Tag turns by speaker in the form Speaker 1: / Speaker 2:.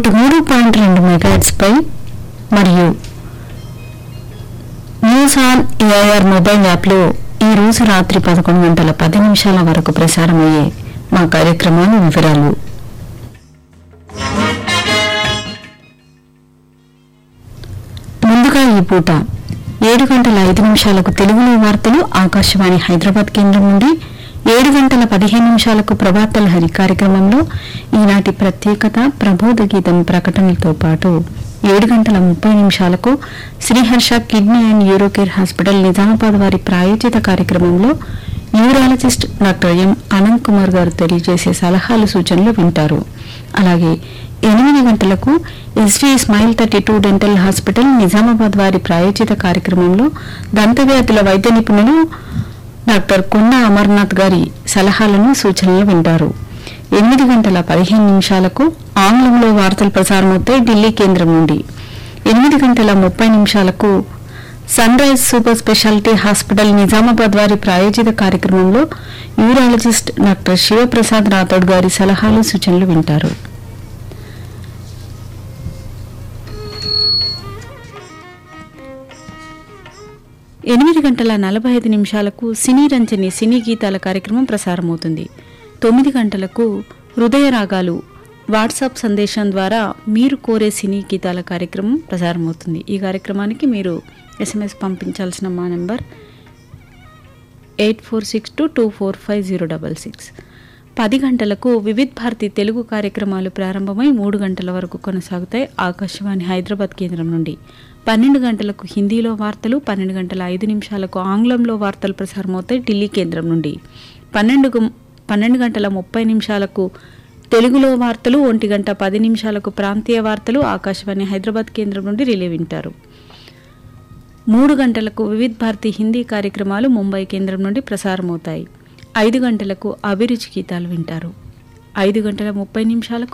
Speaker 1: నూట మూడు పాయింట్ రెండు మెగాట్స్ పై మరియు న్యూస్ ఆన్ ఏఐఆర్ మొబైల్ యాప్లో ఈ రోజు రాత్రి పదకొండు గంటల పది నిమిషాల వరకు ప్రసారమయ్యే మా కార్యక్రమాల వివరాలు ముందుగా ఈ పూట ఏడు గంటల ఐదు నిమిషాలకు తెలుగులో వార్తలు ఆకాశవాణి హైదరాబాద్ కేంద్రం నుండి ఏడు గంటల పదిహేను నిమిషాలకు ప్రభాత లహరి కార్యక్రమంలో ఈనాటి ప్రత్యేకత ప్రబోధ గీతం ప్రకటనలతో పాటు ఏడు గంటల ముప్పై నిమిషాలకు Sriharsha kidney and Eurocare hospital Nizamabad వారి ప్రాయోజిత కార్యక్రమంలో neurologist doctor M Anant Kumar garu తెలియజేసే సలహాలు సూచనలు వింటారు అలాగే ఎనిమిది గంటలకు SV smile thirty two dental hospital Nizamabad వారి ప్రాయోజిత కార్యక్రమంలో దంతవ్యాధుల వైద్య నిపుణులు డాక్టర్ కొండ అమర్నాథ్ గారి సలహాలను సూచనలు వింటారు ఎనిమిది గంటల పదిహేను నిమిషాలకు ఆంగ్లంలో వార్తలు ప్రసారమవుతాయి ఢిల్లీ కేంద్రం నుండి ఎనిమిది గంటల ముప్పై నిమిషాలకు sunrise super speciality hospital Nizamabad వారి ప్రాయోజిత కార్యక్రమంలో యూరాలజిస్ట్ డాక్టర్ శివప్రసాద్ రాథోడ్ గారి సలహాలు సూచనలు వింటారు ఎనిమిది గంటల నలభై ఐదు నిమిషాలకు సినీ రంజని సినీ గీతాల కార్యక్రమం ప్రసారమవుతుంది తొమ్మిది గంటలకు హృదయ రాగాలు వాట్సాప్ సందేశం ద్వారా మీరు కోరే సినీ గీతాల కార్యక్రమం ప్రసారమవుతుంది ఈ కార్యక్రమానికి మీరు ఎస్ఎంఎస్ పంపించాల్సిన మా number eight four six two two four five zero double six పది గంటలకు వివిధ్ భారతి తెలుగు కార్యక్రమాలు ప్రారంభమై మూడు గంటల వరకు కొనసాగుతాయి ఆకాశవాణి హైదరాబాద్ కేంద్రం నుండి పన్నెండు గంటలకు హిందీలో వార్తలు పన్నెండు గంటల ఐదు నిమిషాలకు ఆంగ్లంలో వార్తలు ప్రసారమవుతాయి ఢిల్లీ కేంద్రం నుండి పన్నెండు పన్నెండు గంటల ముప్పై నిమిషాలకు తెలుగులో వార్తలు ఒంటి గంట పది నిమిషాలకు ప్రాంతీయ వార్తలు ఆకాశవాణి హైదరాబాద్ కేంద్రం నుండి రిలే వింటారు మూడు గంటలకు వివిధ్ భారతి హిందీ కార్యక్రమాలు ముంబై కేంద్రం నుండి ప్రసారమవుతాయి ఐదు గంటలకు అభిరుచి గీతాలు వింటారు ఐదు గంటల ముప్పై నిమిషాలకు